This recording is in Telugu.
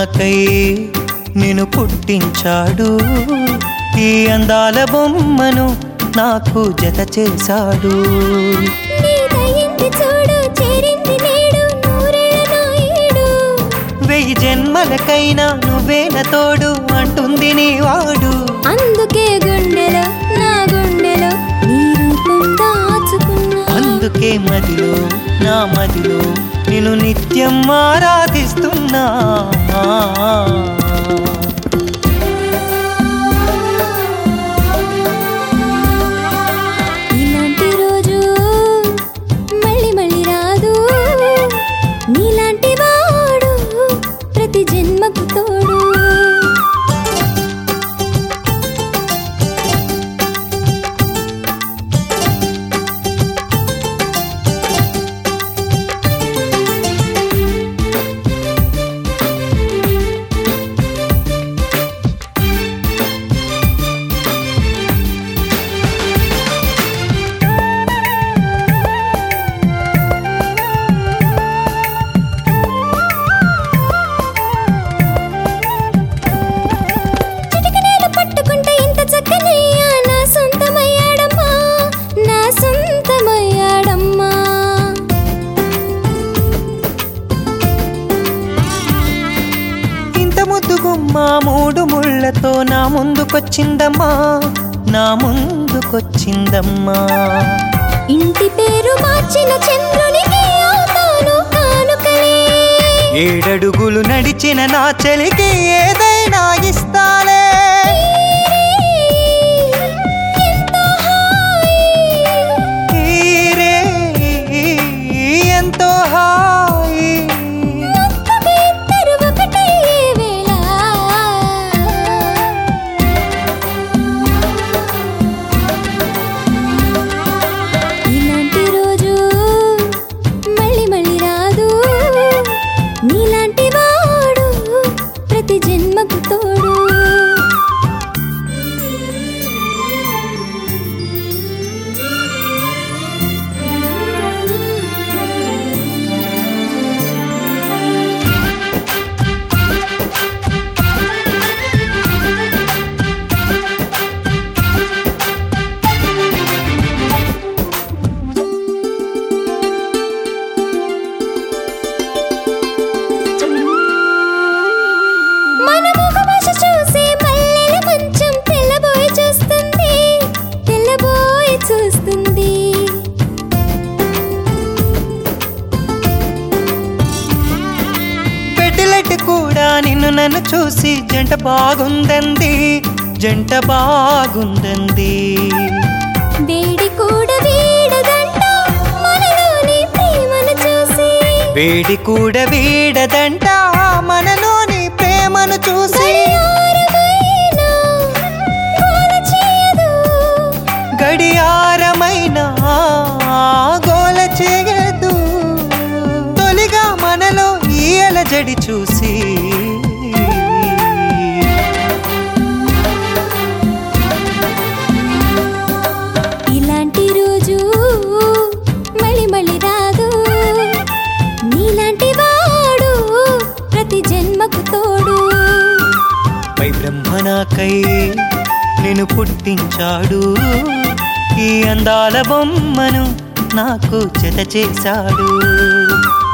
నాకై నేను పుట్టించాడు ఈ అందాల బొమ్మను నాకు జత చేశాడు నీదయింది చూడు చేరింది నేడు నూరేళ్ళ నాయుడు వెయ్యి జన్మలకైనా నువ్వేన తోడు అంటుంది నీ వాడు అందుకే గుండెలో నా గుండెలో నీ రూపం దాచుకున్నా అందుకే మదిలో నా మదిలో నేను నిత్యం ఆరాధిస్తున్నా ఇలాంటి రోజు మళ్ళీ మళ్ళీ రాదు నీలాంటి వాడు ప్రతి జన్మకు తోడు చిటికనేలు పట్టుకుంటే ఇంత చక్కనయ్యా నా సొంతమయ్యాడమ్మా నా సొంతమయ్యాడమ్మా ఇంత ముద్దు గుమ్మ మూడు ముళ్ళతో నా ముందుకొచ్చిందమ్మా నా ముందుకొచ్చిందమ్మా ఇంటి పేరు మార్చిన చంద్రునికి అవుతాను కానుకలే ఏడడుగులు నడిచిన నా చెలికి ఏదైనా ఇస్తాలే ఎంతో హాయి. ఈరే ఎంతో హాయి మొత్తము ఇద్దరు ఒకటయ్యే వేళ. ఇలాంటి రోజు మళ్ళీ మళ్ళీ రాదు నీలాంటి వాడు ప్రతి జన్మకు తోడు మన ముఖభాష చూసి మల్లెల మంచం తెల్లబోయి చూస్తుంది తెల్లబోయి చూస్తుంది పెట్టిలెట్ కూడా నిన్ను నన్ను చూసి జంట బాగుందంది జంట బాగుందంది వేడి కూడా వీడదంట మనలోని ప్రేమను చూసి వేడి కూడా వీడదంట మనలోని ప్రేమను చూసి గడియారమైనా గోల చేయదు గడియారమైన గోల చేయదు తొలిగా మనలో ఈ అలజడి చూసి ఇలాంటి రోజు మళ్ళీ మళ్ళీ రాదు నీలాంటి వాడు ప్రతి జన్మకు తోడు పై బ్రహ్మ నాకై నేను పుట్టించాడు ఈ అందాల బొమ్మను నాకు జత చేశాడు